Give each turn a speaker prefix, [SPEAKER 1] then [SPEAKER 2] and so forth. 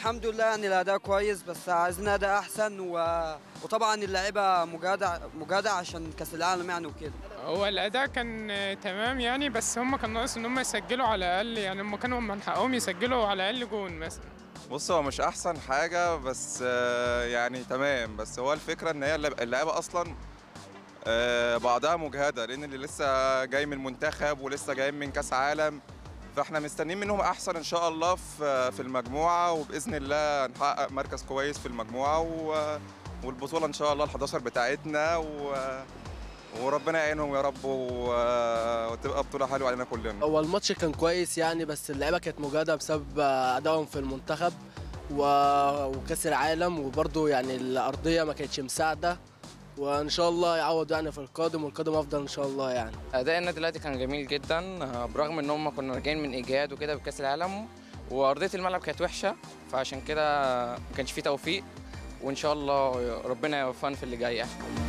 [SPEAKER 1] الحمد لله يعني الاداء كويس بس عايزين اداء احسن و... وطبعا اللعيبه مجاده مجاده عشان كاس العالم يعني وكده
[SPEAKER 2] هو الاداء كان آه، تمام يعني بس هم كان ناقص ان هم يسجلوا على الاقل يعني هم كانوا من حقهم يسجلوا على الاقل جون مثلا
[SPEAKER 3] بص هو مش احسن حاجه بس آه، يعني تمام بس هو الفكره ان هي اللعب- اللعيبه اصلا آه، بعضها مجهده لان اللي لسه جاي من منتخب ولسه جاي من كاس عالم فاحنا مستنيين منهم احسن ان شاء الله في في المجموعه وباذن الله نحقق مركز كويس في المجموعه و- والبطوله ان شاء الله ال11 بتاعتنا و وربنا يعينهم يا رب و- وتبقى بطوله حلوه علينا كلنا
[SPEAKER 4] هو الماتش كان كويس يعني بس اللعيبه كانت مجهده بسبب ادائهم في المنتخب و- وكاس العالم وبرضه يعني الارضيه ما كانتش مساعده وان شاء الله يعوض يعني في القادم والقادم افضل ان شاء الله يعني
[SPEAKER 5] اداء النادي الاهلي كان جميل جدا آه، برغم ان هم كنا راجعين من ايجاد وكده بكاس العالم وارضيه الملعب كانت وحشه فعشان كده ما كانش فيه توفيق وان شاء الله ربنا يوفقنا في اللي جاي